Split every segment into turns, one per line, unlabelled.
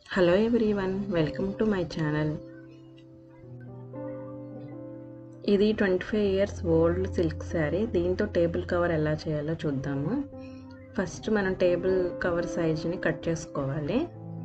hello everyone welcome to my channel ఇది twenty five years old silk sari దీంతో table cover ఎలా చేయాలో చూద్దాము ఫస్ట్ మనం టేబుల్ కవర్ సైజుని కట్ చేసుకోవాలి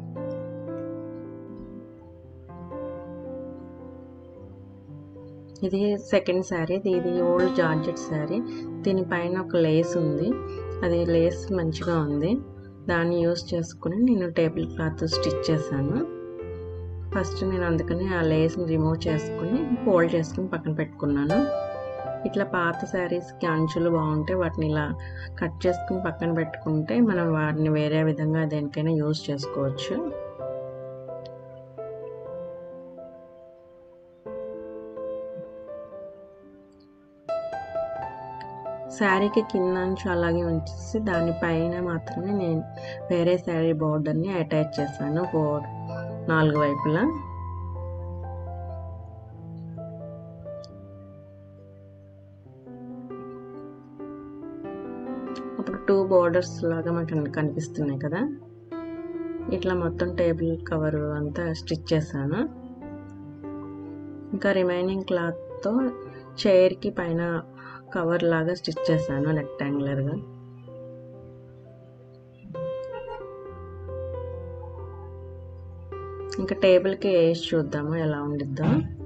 ఇది సెకండ్ శారీ ఇది ఓల్డ్ జార్జెట్ శారీ దీనిపైన ఒక లేస్ ఉంది అది లేస్ మంచిగా ఉంది దాన్ని యూస్ చేసుకుని నేను టేబుల్ క్లాత్ స్టిచ్ చేశాను ఫస్ట్ నేను అందుకని ఆ లేస్ని రిమూవ్ చేసుకుని ఫోల్డ్ చేసుకుని పక్కన పెట్టుకున్నాను ఇట్లా పాత శారీస్కి అంచులు బాగుంటే వాటిని ఇలా కట్ చేసుకుని పక్కన పెట్టుకుంటే మనం వాటిని వేరే విధంగా దేనికైనా యూజ్ చేసుకోవచ్చు శారీకి కింద అంచు అలాగే ఉంచేసి దానిపైన మాత్రమే నేను వేరే శారీ బోర్డర్ని అటాచ్ చేశాను బోర్డ్ నాలుగు వైపులా అప్పుడు టూ బోర్డర్స్ లాగా మనకు కనిపిస్తున్నాయి కదా ఇట్లా మొత్తం టేబుల్ కవర్ అంతా స్టిచ్ చేశాను ఇంకా రిమైనింగ్ క్లాత్తో చైర్కి పైన కవర్ లాగా స్టిచ్ చేశాను రెక్టాంగులర్గా ఇంకా టేబుల్కి వేసి చూద్దాము ఎలా ఉండిద్దో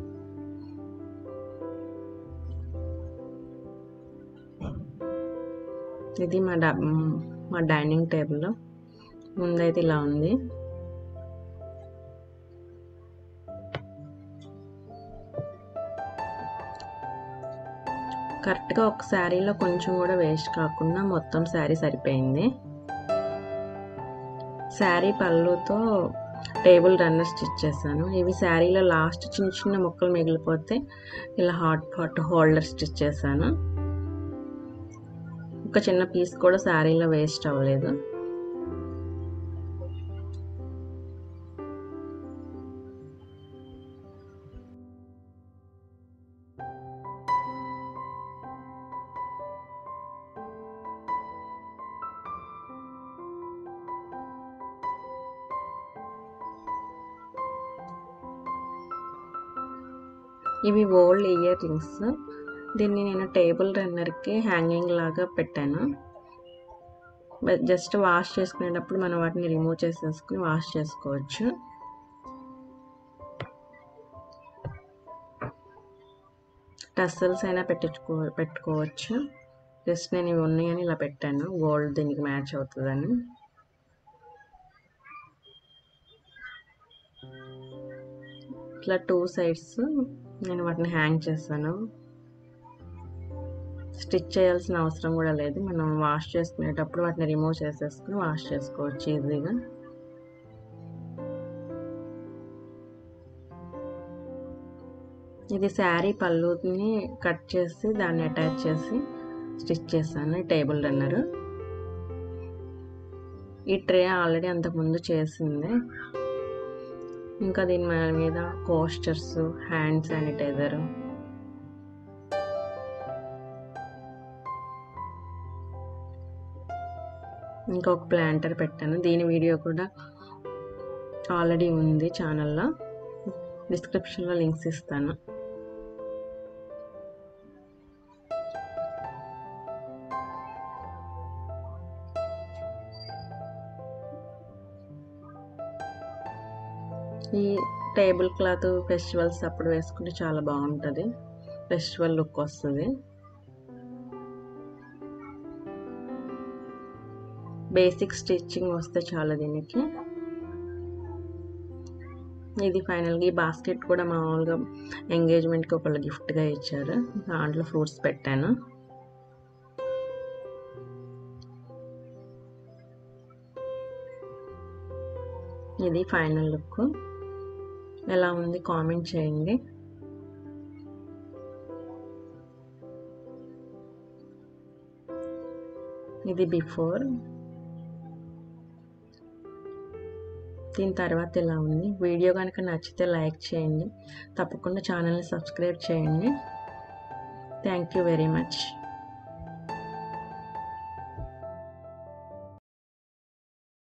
ఇది మా డా మా డైనింగ్ టేబుల్ ముందైతే ఇలా ఉంది కరెక్ట్గా ఒక శారీలో కొంచెం కూడా వేస్ట్ కాకుండా మొత్తం శారీ సరిపోయింది శారీ పళ్ళుతో టేబుల్ రన్నర్ స్టిచ్ చేశాను ఇవి శారీలో లాస్ట్ చిన్న చిన్న ముక్కలు మిగిలిపోతే ఇలా హాట్ హాట్ హోల్డర్ స్టిచ్ చేశాను ఒక చిన్న పీస్ కూడా శారీలో వేస్ట్ అవ్వలేదు ఇవి ఓల్డ్ ఇయర్ రింగ్స్ దీన్ని నేను టేబుల్ రన్నర్కి హ్యాంగింగ్ లాగా పెట్టాను జస్ట్ వాష్ చేసుకునేటప్పుడు మనం వాటిని రిమూవ్ చేసేసుకుని వాష్ చేసుకోవచ్చు టస్సల్స్ అయినా పెట్టించుకో పెట్టుకోవచ్చు జస్ట్ నేను ఇవి ఉన్నాయని ఇలా పెట్టాను గోల్డ్ దీనికి మ్యాచ్ అవుతుందని ఇట్లా టూ సైడ్స్ నేను వాటిని హ్యాంగ్ చేస్తాను స్టిచ్ చేయాల్సిన అవసరం కూడా లేదు మనం వాష్ చేసుకునేటప్పుడు వాటిని రిమూవ్ చేసేసుకుని వాష్ చేసుకోవచ్చు ఈజీగా ఇది శారీ పళ్ళుని కట్ చేసి దాన్ని అటాచ్ చేసి స్టిచ్ చేశాను టేబుల్ రన్నర్ ఈ ట్రే ఆల్రెడీ అంతకుముందు చేసింది ఇంకా దీని మీద కోస్టర్స్ హ్యాండ్ శానిటైజర్ ఇంకొక ప్లాంటర్ పెట్టాను దీని వీడియో కూడా ఆల్రెడీ ఉంది ఛానల్లో డిస్క్రిప్షన్లో లింక్స్ ఇస్తాను ఈ టేబుల్ క్లాత్ ఫెస్టివల్స్ అప్పుడు వేసుకుంటే చాలా బాగుంటుంది ఫెస్టివల్ లుక్ వస్తుంది బేసిక్ స్టిచ్చింగ్ వస్తే చాలా దీనికి ఇది ఫైనల్గా ఈ బాస్కెట్ కూడా మామూలుగా ఎంగేజ్మెంట్కి ఒకళ్ళు గిఫ్ట్గా ఇచ్చారు దాంట్లో ఫ్రూట్స్ పెట్టాను ఇది ఫైనల్ లుక్ ఎలా ఉంది కామెంట్ చేయండి ఇది బిఫోర్ దీని తర్వాత ఇలా ఉంది వీడియో కనుక నచ్చితే లైక్ చేయండి తప్పకుండా ఛానల్ని సబ్స్క్రైబ్ చేయండి థ్యాంక్ యూ వెరీ మచ్